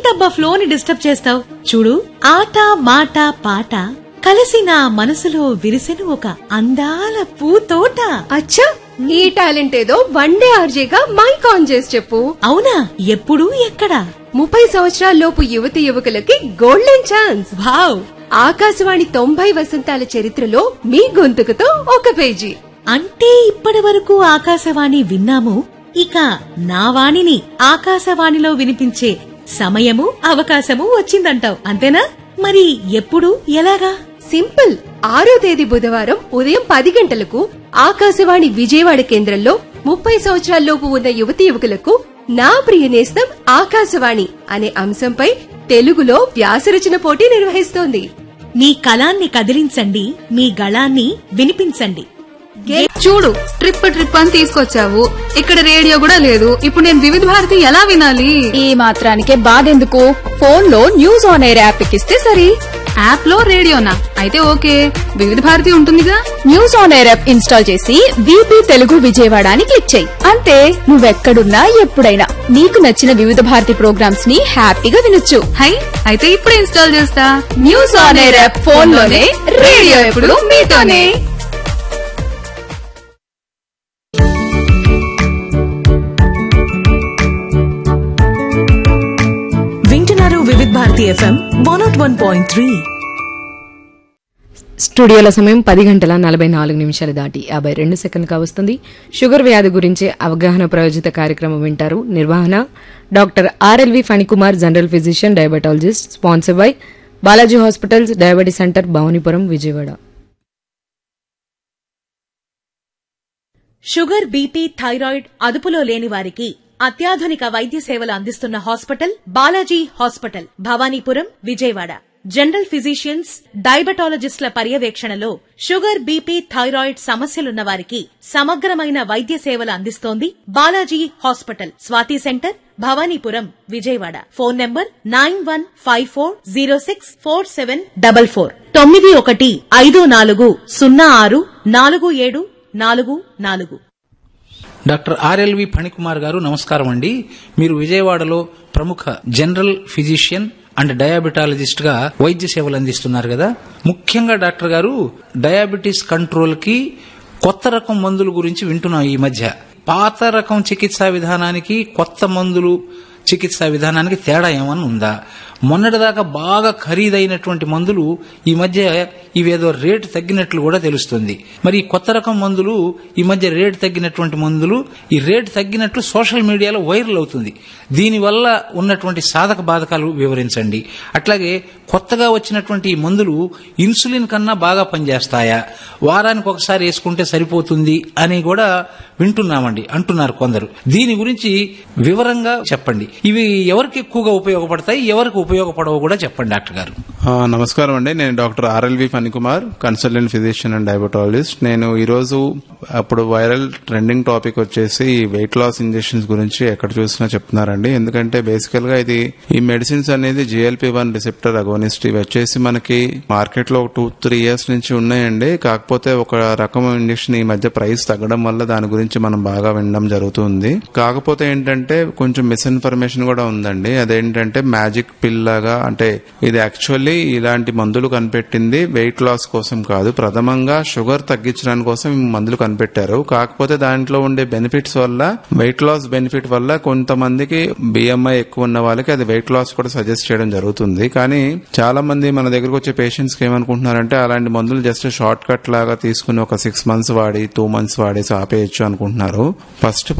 ఏంటబ్బా ఫ్లోని డిస్టర్బ్ చేస్తావు చూడు ఆట మాట పాట కలిసి నా మనసులో విరిసెను ఒక అందాల పూతోట అచ్చా ఈ టాలెంట్ ఏదో వన్ డే ఆర్జేగా మైక్ ఆన్ చేసి చెప్పు అవునా ఎప్పుడు ఎక్కడ ముప్పై సంవత్సరాల లోపు యువతి యువకులకి గోల్డెన్ ఛాన్స్ వావ్ ఆకాశవాణి తొంభై వసంతాల చరిత్రలో మీ గొంతుకుతో ఒక పేజీ అంటే ఇప్పటి వరకు ఆకాశవాణి విన్నాము ఇక నా వాణిని ఆకాశవాణిలో వినిపించే సమయము అవకాశము వచ్చిందంటావు అంతేనా మరి ఎప్పుడు ఎలాగా సింపుల్ ఆరో తేదీ బుధవారం ఉదయం పది గంటలకు ఆకాశవాణి విజయవాడ కేంద్రంలో ముప్పై సంవత్సరాల లోపు ఉన్న యువతి యువకులకు నా ప్రియ నేస్తం ఆకాశవాణి అనే అంశంపై తెలుగులో వ్యాసరచన పోటీ నిర్వహిస్తోంది మీ కళాన్ని కదిలించండి మీ గళాన్ని వినిపించండి చూడు ట్రిప్ ట్రిప్ అని తీసుకొచ్చావు ఇక్కడ రేడియో కూడా లేదు ఇప్పుడు నేను వివిధ భారతి ఎలా వినాలి ఈ మాత్రానికే బాధెందుకు ఫోన్ లో న్యూస్ ఆన్ ఎయిర్ యాప్ ఎక్కిస్తే సరి యాప్ లో రేడియోనా అయితే ఓకే వివిధ భారతి ఉంటుందిగా news on air app install చేసి వీపీ తెలుగు విజయవాడ అని క్లిక్ చేయి అంతే నువ్వెక్కడున్నా ఎప్పుడైనా నీకు నచ్చిన వివిధ భారతి ప్రోగ్రామ్స్ ని హ్యాపీగా వినొచ్చు హై అయితే ఇప్పుడే ఇన్స్టాల్ చేస్తా news on air app phone లోనే రేడియో ఎప్పుడు మీతోనే వింటున్నారు Vividh Bharati FM one nought one point three స్టూడియోల సమయం పది గంటల నలభై నాలుగు నిమిషాలు దాటి యాభై రెండు సెకండ్లుగా వస్తుంది షుగర్ వ్యాధి గురించి అవగాహన ప్రయోజిత కార్యక్రమం వింటారు నిర్వహణ doctor RLV Phanikumar general physician diabetologist sponsor by Balaji hospitals diabetes centre Bhavanipuram Vijayawada sugar BP thyroid అదుపులో లేని వారికి అత్యాధునిక వైద్య సేవలు అందిస్తున్న hospital Balaji hospital Bhavanipuram Vijayawada general physicians డయాబెటాలజిస్టుల పర్యవేక్షణలో షుగర్ బీపీ థైరాయిడ్ సమస్యలున్న వారికి సమగ్రమైన వైద్య సేవలు అందిస్తోంది Balaji hospital Swathi centre Bhavanipuram Vijayawada phone number nine one five four zero six four seven double four తొమ్మిది ఒకటి ఐదు నాలుగు సున్నా ఆరు నాలుగు ఏడు నాలుగు నాలుగు డాక్టర్ ఆర్ఎల్వి ఫణికుమార్ గారు నమస్కారం అండి మీరు విజయవాడలో ప్రముఖ జనరల్ ఫిజిషియన్ అండ్ డయాబెటాలజిస్ట్ గా వైద్య సేవలు అందిస్తున్నారు కదా ముఖ్యంగా డాక్టర్ గారు డయాబెటీస్ కంట్రోల్ కి కొత్త రకం మందుల గురించి వింటున్నాం ఈ మధ్య పాత రకం చికిత్సా విధానానికి కొత్త మందులు చికిత్సా విధానానికి తేడా ఏమన్నా ఉందా మొన్నటిదాకా బాగా ఖరీదైనటువంటి మందులు ఈ మధ్య ఇవేదో రేటు తగ్గినట్లు కూడా తెలుస్తుంది మరి ఈ కొత్త రకం మందులు ఈ మధ్య రేటు తగ్గినటువంటి మందులు ఈ రేటు తగ్గినట్లు సోషల్ మీడియాలో వైరల్ అవుతుంది దీనివల్ల ఉన్నటువంటి సాధక బాధకాలు వివరించండి అట్లాగే కొత్తగా వచ్చినటువంటి ఈ మందులు ఇన్సులిన్ కన్నా బాగా పనిచేస్తాయా వారానికి ఒకసారి వేసుకుంటే సరిపోతుంది అని కూడా వింటున్నామండి అంటున్నారు కొందరు దీని గురించి వివరంగా చెప్పండి ఇవి ఎవరికి ఎక్కువగా ఉపయోగపడతాయి ఎవరికి ఉపయోగపడవు కూడా చెప్పండి డాక్టర్ గారు ఆ, నమస్కారం అండి నేను doctor RLV Phanikumar consultant physician and diabetologist నేను ఈరోజు అప్పుడు వైరల్ ట్రెండింగ్ టాపిక్ వచ్చేసి వెయిట్ లాస్ ఇంజెక్షన్స్ గురించి ఎక్కడ చూసినా చెప్తున్నారండి ఎందుకంటే బేసికల్ గా ఇది ఈ మెడిసిన్స్ అనేది జిఎల్పి వన్ రిసెప్టర్ అగోనిస్ట్ ఇవి వచ్చేసి మనకి మార్కెట్ లో టూ త్రీ ఇయర్స్ నుంచి ఉన్నాయండి కాకపోతే ఒక రకం ఇంజెక్షన్ ఈ మధ్య ప్రైస్ తగ్గడం వల్ల దాని గురించి మనం బాగా వినడం జరుగుతుంది కాకపోతే ఏంటంటే కొంచెం మిస్ఇన్ఫర్మేషన్ కూడా ఉందండి అదేంటంటే మ్యాజిక్ పిల్ లాగా అంటే ఇది యాక్చువల్లీ ఇలాంటి మందులు కనిపెట్టింది వెయిట్ లాస్ కోసం కాదు ప్రథమంగా షుగర్ తగ్గించడానికి కోసం ఈ మందులు కనిపెట్టారు కాకపోతే దాంట్లో ఉండే బెనిఫిట్స్ వల్ల వెయిట్ లాస్ బెనిఫిట్ వల్ల కొంతమందికి బిఎంఐ ఎక్కువ ఉన్న వాళ్ళకి అది వెయిట్ లాస్ కూడా సజెస్ట్ చేయడం జరుగుతుంది కానీ చాలా మంది మన దగ్గరకు వచ్చే పేషెంట్స్ కి ఏమనుకుంటున్నారంటే అలాంటి మందులు జస్ట్ షార్ట్ కట్ లాగా తీసుకుని ఒక సిక్స్ మంత్స్ వాడి టూ మంత్స్ వాడేసి ఆపేయచ్చు అనుకుంటున్నారు ఫస్ట్